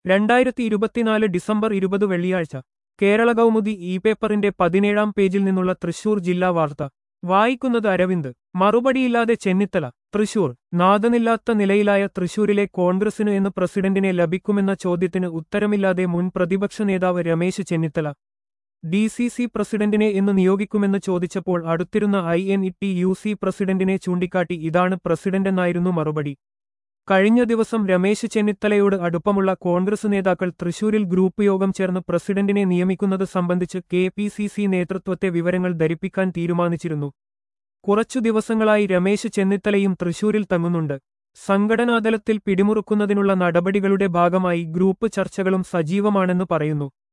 രണ്ടായിരത്തി ഇരുപത്തിനാല് ഡിസംബർ ഇരുപത് വെള്ളിയാഴ്ച കേരള കൗമുദി ഇ പേപ്പറിന്റെ പതിനേഴാം പേജിൽ നിന്നുള്ള തൃശൂർ ജില്ലാ വാർത്ത വായിക്കുന്നത് അരവിന്ദ് മറുപടിയില്ലാതെ ചെന്നിത്തല തൃശൂർ നാഥനില്ലാത്ത നിലയിലായ തൃശൂരിലെ കോൺഗ്രസിന് എന്ന് പ്രസിഡന്റിനെ ലഭിക്കുമെന്ന ചോദ്യത്തിന് ഉത്തരമില്ലാതെ മുൻ പ്രതിപക്ഷ നേതാവ് Ramesh Chennithala D C C പ്രസിഡന്റിനെ എന്ന് നിയോഗിക്കുമെന്ന് ചോദിച്ചപ്പോൾ അടുത്തിരുന്ന I N T U C സി പ്രസിഡന്റിനെ ചൂണ്ടിക്കാട്ടി ഇതാണ് പ്രസിഡന്റെന്നായിരുന്നു മറുപടി കഴിഞ്ഞ ദിവസം രമേശ് ചെന്നിത്തലയോട് അടുപ്പമുള്ള കോൺഗ്രസ് നേതാക്കൾ തൃശൂരിൽ ഗ്രൂപ്പ് യോഗം ചേർന്ന് പ്രസിഡന്റിനെ നിയമിക്കുന്നത് സംബന്ധിച്ച് കെ പി സി സി നേതൃത്വത്തെ വിവരങ്ങൾ ധരിപ്പിക്കാൻ തീരുമാനിച്ചിരുന്നു കുറച്ചു ദിവസങ്ങളായി രമേശ് ചെന്നിത്തലയും തൃശൂരിൽ തങ്ങുന്നുണ്ട് സംഘടനാതലത്തിൽ പിടിമുറുക്കുന്നതിനുള്ള നടപടികളുടെ ഭാഗമായി ഗ്രൂപ്പ് ചർച്ചകളും സജീവമാണെന്ന് പറയുന്നു